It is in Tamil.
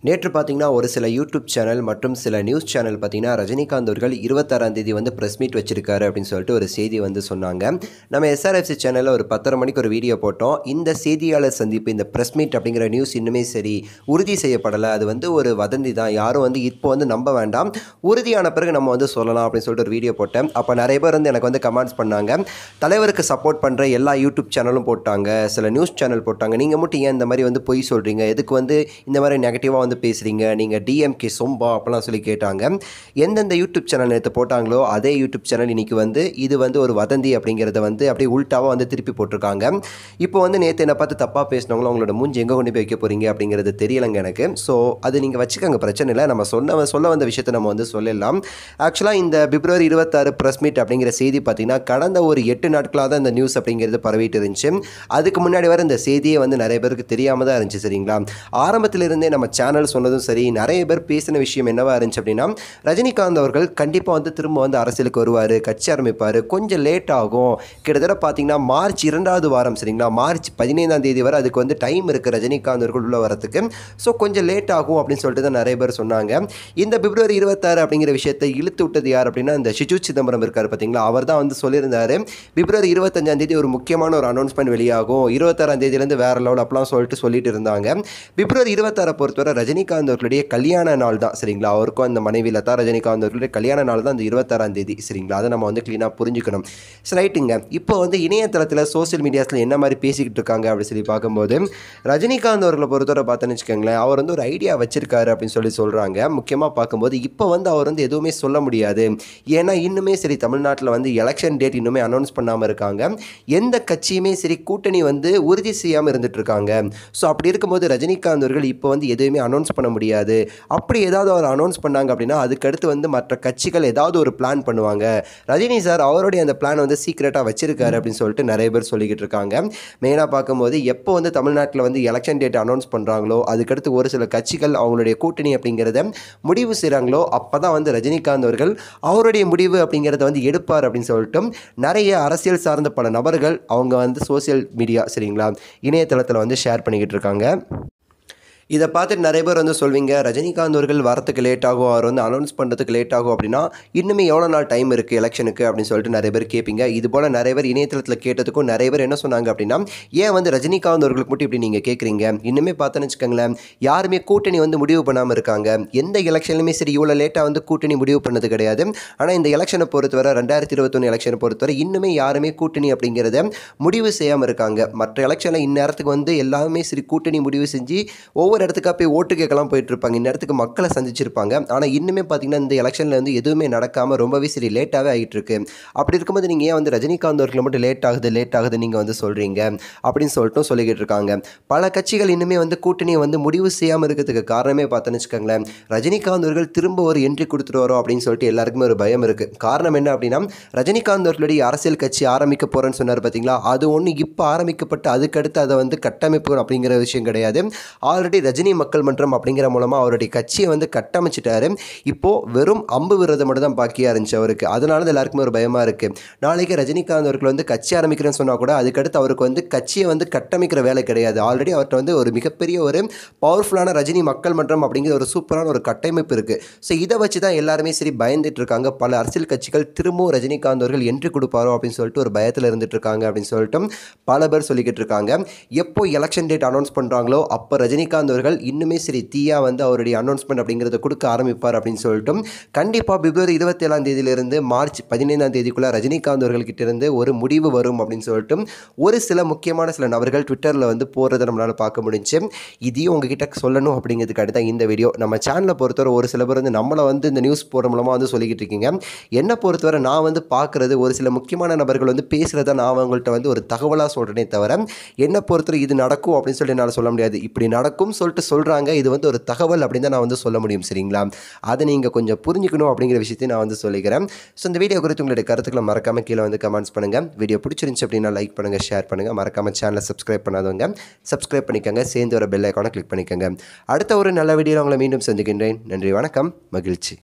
நேற்று பார்த்தீங்கன்னா ஒரு சில யூடியூப் சேனல் மற்றும் சில நியூஸ் சேனல் பார்த்தீங்கன்னா ரஜினிகாந்த் அவர்கள் இருபத்தாறாம் தேதி வந்து ப்ரெஸ் மீட் வச்சிருக்காரு அப்படின்னு சொல்லிட்டு ஒரு செய்தி வந்து சொன்னாங்க நம்ம எஸ்ஆர்எஃப்சி சேனலில் ஒரு பத்தரை மணிக்கு ஒரு வீடியோ போட்டோம் இந்த செய்தியாளர் சந்திப்பு இந்த ப்ரெஸ் மீட் அப்படிங்கிற நியூஸ் இன்னுமே சரி உறுதி செய்யப்படலை அது வந்து ஒரு வதந்தி தான் யாரும் வந்து இப்போ வந்து நம்ப வேண்டாம் உறுதியான பிறகு நம்ம வந்து சொல்லலாம் அப்படின்னு சொல்லிட்டு ஒரு வீடியோ போட்டேன் அப்போ நிறைய பேர் வந்து எனக்கு வந்து கமெண்ட்ஸ் பண்ணாங்க தலைவருக்கு சப்போர்ட் பண்ணுற எல்லா யூடியூப் சேனலும் போட்டாங்க சில நியூஸ் சேனல் போட்டாங்க நீங்கள் மட்டும் ஏன் இந்த மாதிரி வந்து பொய் சொல்கிறீங்க எதுக்கு வந்து இந்த மாதிரி நெகட்டிவாக வந்து பேசுகிறீங்க நீங்கள் டிஎம்கே சொம்பா அப்படிலாம் சொல்லி கேட்டாங்க எந்தெந்த யூடியூப் சேனல் நேற்று போட்டாங்களோ அதே யூடியூப் சேனல் இன்றைக்கி வந்து இது வந்து ஒரு வதந்தி அப்படிங்கிறத வந்து அப்படியே உல்ட்டாவாக வந்து திருப்பி போட்டிருக்காங்க இப்போ வந்து நேற்று என்னை பார்த்து தப்பாக பேசினவங்களும் அவங்களோட மூஞ்சி எங்கே கொண்டு போய் வைக்க போகிறீங்க அப்படிங்கிறது தெரியலைங்க எனக்கு ஸோ அது நீங்கள் வச்சுக்கோங்க பிரச்சனை இல்லை நம்ம சொன்ன சொல்ல வந்த விஷயத்தை நம்ம வந்து சொல்லலாம் ஆக்சுவலாக இந்த பிப்ரவரி இருபத்தாறு ப்ரெஸ் மீட் அப்படிங்கிற செய்தி பார்த்தீங்கன்னா கடந்த ஒரு எட்டு நாட்களாக தான் இந்த நியூஸ் அப்படிங்கிறது பரவிட்டு இருந்துச்சு அதுக்கு முன்னாடி வர இந்த செய்தியே வந்து நிறைய பேருக்கு தெரியாமல் தான் இருந்துச்சு சரிங்களா ஆரம்பத்தில் இருந்தே நம்ம சேனல் சொன்னதும் சரி நிறைய பேர் பேசின விஷயம் என்னவா இருந்துச்சு அப்படின்னா ரஜினிகாந்த் அவர்கள் கண்டிப்பாக வந்து திரும்ப வந்து அரசியலுக்கு வருவார் கட்சி ஆரம்பிப்பார் கொஞ்சம் லேட் ஆகும் கிட்டத்தட்ட பார்த்தீங்கன்னா மார்ச் இரண்டாவது வாரம் சரிங்களா மார்ச் பதினைந்தாம் தேதி வரை அதுக்கு வந்து டைம் இருக்குது ரஜினிகாந்த் அவர்கள் உள்ள வரத்துக்கு ஸோ கொஞ்சம் லேட் ஆகும் அப்படின்னு சொல்லிட்டு தான் நிறைய பேர் சொன்னாங்க இந்த பிப்ரவரி இருபத்தாறு அப்படிங்கிற விஷயத்தை இழுத்து விட்டது யார் அப்படின்னா இந்த சிஜு சிதம்பரம் இருக்கார் பார்த்தீங்களா அவர் தான் வந்து சொல்லியிருந்தாரு பிப்ரவரி இருபத்தஞ்சாம் தேதி ஒரு முக்கியமான ஒரு அனௌன்ஸ்மெண்ட் வெளியாகும் இருபத்தாறாம் தேதியிலேருந்து வேற லெவல் அப்பலாம் சொல்லிட்டு சொல்லிட்டு இருந்தாங்க பிப்ரவரி இருபத்தாறை பொறுத்தவரை ரஜினிகாந்த் அவர்களுடைய கல்யாண நாள் தான் சரிங்களா அவருக்கும் அந்த மனைவி லதா ரஜினிகாந்த் அவர்களுடைய கல்யாண நாள் தான் அந்த இருபத்தாறாம் தேதி சரிங்களா அதை நம்ம வந்து க்ளீனாக புரிஞ்சுக்கணும் சரி ரைட்டுங்க இப்போ வந்து இணையதளத்தில் சோஷியல் மீடியாஸில் என்ன மாதிரி பேசிக்கிட்டு இருக்காங்க அப்படின்னு சொல்லி பார்க்கும்போது ரஜினிகாந்த் அவர்களை பொறுத்தவரை பார்த்தோன்னு வச்சுக்கோங்களேன் அவர் வந்து ஒரு ஐடியா வச்சிருக்காரு அப்படின்னு சொல்லி சொல்கிறாங்க முக்கியமாக பார்க்கும்போது இப்போ வந்து அவர் வந்து எதுவுமே சொல்ல முடியாது ஏன்னா இன்னுமே சரி தமிழ்நாட்டில் வந்து எலெக்ஷன் டேட் இன்னுமே அனௌன்ஸ் பண்ணாமல் இருக்காங்க எந்த கட்சியுமே சரி கூட்டணி வந்து உறுதி செய்யாமல் இருந்துட்டு இருக்காங்க ஸோ அப்படி இருக்கும்போது ரஜினிகாந்த் அவர்கள் இப்போ வந்து எதுவுமே அனௌன்ஸ் பண்ண முடியாது அப்படி ஏதாவது அவர் அனௌன்ஸ் பண்ணாங்க அப்படின்னா அதுக்கடுத்து வந்து மற்ற கட்சிகள் ஏதாவது ஒரு பிளான் பண்ணுவாங்க ரஜினி சார் அவருடைய அந்த பிளான் வந்து சீக்கிரட்டாக வச்சிருக்காரு அப்படின்னு சொல்லிட்டு நிறைய பேர் சொல்லிக்கிட்டு இருக்காங்க மெயினாக பார்க்கும்போது எப்போ வந்து தமிழ்நாட்டில் வந்து எலெக்ஷன் டேட் அனௌன்ஸ் பண்ணுறாங்களோ அதுக்கடுத்து ஒரு சில கட்சிகள் அவங்களுடைய கூட்டணி அப்படிங்கிறத முடிவு செய்கிறாங்களோ அப்போ தான் வந்து ரஜினிகாந்த் அவர்கள் அவருடைய முடிவு அப்படிங்கிறத வந்து எடுப்பார் அப்படின்னு சொல்லிட்டு நிறைய அரசியல் சார்ந்த பல நபர்கள் அவங்க வந்து சோசியல் மீடியா சரிங்களா இணையதளத்தில் வந்து ஷேர் பண்ணிக்கிட்டு இருக்காங்க இதை பார்த்துட்டு நிறைய பேர் வந்து சொல்வீங்க ரஜினிகாந்த் அவர்கள் வரத்துக்கு லேட் ஆகும் அவர் வந்து அனௌன்ஸ் பண்ணுறதுக்கு லேட் ஆகும் அப்படின்னா இன்னுமே எவ்வளோ நாள் டைம் இருக்குது எலெக்ஷனுக்கு அப்படின்னு சொல்லிட்டு நிறைய பேர் கேட்பீங்க இது போல் நிறைய பேர் இணையதளத்தில் கேட்டதுக்கும் நிறைய பேர் என்ன சொன்னாங்க அப்படின்னா ஏன் வந்து ரஜினிகாந்த் அவர்களுக்கு மட்டும் இப்படி நீங்கள் கேட்குறீங்க இன்னுமே பார்த்தோன்னு வச்சுக்கோங்களேன் யாருமே கூட்டணி வந்து முடிவு பண்ணாமல் இருக்காங்க எந்த எலெக்ஷன்லையுமே சரி இவ்வளோ லேட்டாக வந்து கூட்டணி முடிவு பண்ணது கிடையாது ஆனால் இந்த எலெக்ஷனை பொறுத்தவரை ரெண்டாயிரத்தி இருபத்தொன்று எலெக்ஷனை பொறுத்தவரை இன்னுமே யாருமே கூட்டணி அப்படிங்கிறத முடிவு செய்யாமல் இருக்காங்க மற்ற எலெக்ஷனில் இந்நேரத்துக்கு வந்து எல்லாமே சரி கூட்டணி முடிவு செஞ்சு ஒவ்வொரு இடத்துக்காக போய் ஓட்டு கேட்கலாம் போயிட்டு இருப்பாங்க இந்நேரத்துக்கு மக்களை சந்திச்சிருப்பாங்க ஆனால் இன்னுமே பார்த்தீங்கன்னா இந்த எலெக்ஷனில் வந்து எதுவுமே நடக்காமல் ரொம்பவே சரி லேட்டாகவே ஆகிட்டு இருக்கு அப்படி இருக்கும்போது நீங்கள் ஏன் வந்து ரஜினிகாந்த் அவர்களை மட்டும் லேட் ஆகுது லேட் ஆகுது நீங்கள் வந்து சொல்கிறீங்க அப்படின்னு சொல்லிட்டு சொல்லிக்கிட்டு இருக்காங்க பல கட்சிகள் இன்னுமே வந்து கூட்டணியை வந்து முடிவு செய்யாமல் இருக்கிறதுக்கு காரணமே பார்த்தோன்னு வச்சுக்கோங்களேன் ரஜினிகாந்த் அவர்கள் திரும்ப ஒரு என்ட்ரி கொடுத்துட்டு வரோம் அப்படின்னு சொல்லிட்டு எல்லாருக்குமே ஒரு பயம் இருக்குது காரணம் என்ன அப்படின்னா ரஜினிகாந்த் அவர்களுடைய அரசியல் கட்சி ஆரம்பிக்க போகிறேன்னு சொன்னார் பார்த்தீங்களா அது ஒன்று இப்போ ஆரம்பிக்கப்பட்டு அதுக்கடுத்து அதை வந்து கட்டமைப்பு அப்படிங்கிற விஷயம் கிடையாது ஆல்ரெடி ரஜினி மக்கள் மன்றம் அப்படிங்கிற மூலமாக அவருடைய கட்சியை வந்து கட்டமைச்சிட்டாரு இப்போது வெறும் அம்பு விரதம் மட்டும் தான் பாக்கியாக இருந்துச்சு அவருக்கு அதனால தான் எல்லாருக்குமே ஒரு பயமாக இருக்குது நாளைக்கு ரஜினிகாந்த் அவர்கள் வந்து கட்சி ஆரம்பிக்கிறேன்னு சொன்னால் கூட அதுக்கடுத்து அவருக்கு வந்து கட்சியை வந்து கட்டமைக்கிற வேலை கிடையாது ஆல்ரெடி அவர்கிட்ட வந்து ஒரு மிகப்பெரிய ஒரு பவர்ஃபுல்லான ரஜினி மக்கள் மன்றம் அப்படிங்கிற ஒரு சூப்பரான ஒரு கட்டமைப்பு இருக்குது ஸோ இதை வச்சு தான் எல்லாருமே சரி பயந்துட்டு இருக்காங்க பல அரசியல் கட்சிகள் திரும்பவும் ரஜினிகாந்த் அவர்கள் என்ட்ரி கொடுப்பாரோ அப்படின்னு சொல்லிட்டு ஒரு பயத்தில் இருந்துட்டு இருக்காங்க அப்படின்னு சொல்லிட்டு பல பேர் சொல்லிக்கிட்டு இருக்காங்க எப்போ எலெக்ஷன் டேட் அனௌன்ஸ் பண்ணுறாங்களோ அப்போ ரஜினிகாந்த் அவர்கள் இன்னுமே சரி தீயா வந்து அவருடைய அனௌன்ஸ்மெண்ட் அப்படிங்கிறத கொடுக்க ஆரம்பிப்பார் அப்படின்னு சொல்லிட்டு கண்டிப்பாக பிப்ரவரி இருபத்தி ஏழாம் தேதியிலிருந்து மார்ச் பதினைந்தாம் தேதிக்குள்ளே ரஜினிகாந்த் அவர்கள்கிட்ட இருந்து ஒரு முடிவு வரும் அப்படின்னு சொல்லிட்டு ஒரு சில முக்கியமான சில நபர்கள் ட்விட்டரில் வந்து போகிறத நம்மளால் பார்க்க முடிஞ்சு இதையும் உங்ககிட்ட சொல்லணும் அப்படிங்கிறதுக்காக தான் இந்த வீடியோ நம்ம சேனலை பொறுத்தவரை ஒரு சில பேர் வந்து நம்மளை வந்து இந்த நியூஸ் போகிற மூலமாக வந்து சொல்லிக்கிட்டு இருக்கீங்க என்னை பொறுத்தவரை நான் வந்து பார்க்குறது ஒரு சில முக்கியமான நபர்கள் வந்து பேசுகிறத நான் அவங்கள்ட்ட வந்து ஒரு தகவலாக சொல்கிறேனே தவிர என்னை பொறுத்தவரை இது நடக்கும் அப்படின்னு சொல்லி என்னால் சொல்ல முடியாது இப்படி நடக்கும் சொல்லிட்டு சொல்கிறாங்க இது வந்து ஒரு தகவல் அப்படின்னு தான் நான் வந்து சொல்ல முடியும் சரிங்களா அதை நீங்கள் கொஞ்சம் புரிஞ்சுக்கணும் அப்படிங்கிற விஷயத்தையும் நான் வந்து சொல்லிக்கிறேன் ஸோ இந்த வீடியோ குறித்து உங்களுடைய கருத்துக்களை மறக்காமல் கீழே வந்து கமெண்ட்ஸ் பண்ணுங்கள் வீடியோ பிடிச்சிருந்துச்சு அப்படின்னா லைக் பண்ணுங்கள் ஷேர் பண்ணுங்கள் மறக்காமல் சேனலை சப்ஸ்கிரைப் பண்ணாதவங்க சப்ஸ்கிரைப் பண்ணிக்கோங்க சேர்ந்து வர பெல் ஐக்கானை கிளிக் பண்ணிக்கோங்க அடுத்த ஒரு நல்ல வீடியோவில் உங்களை மீண்டும் சந்திக்கின்றேன் நன்றி வணக்கம் மகிழ்ச்சி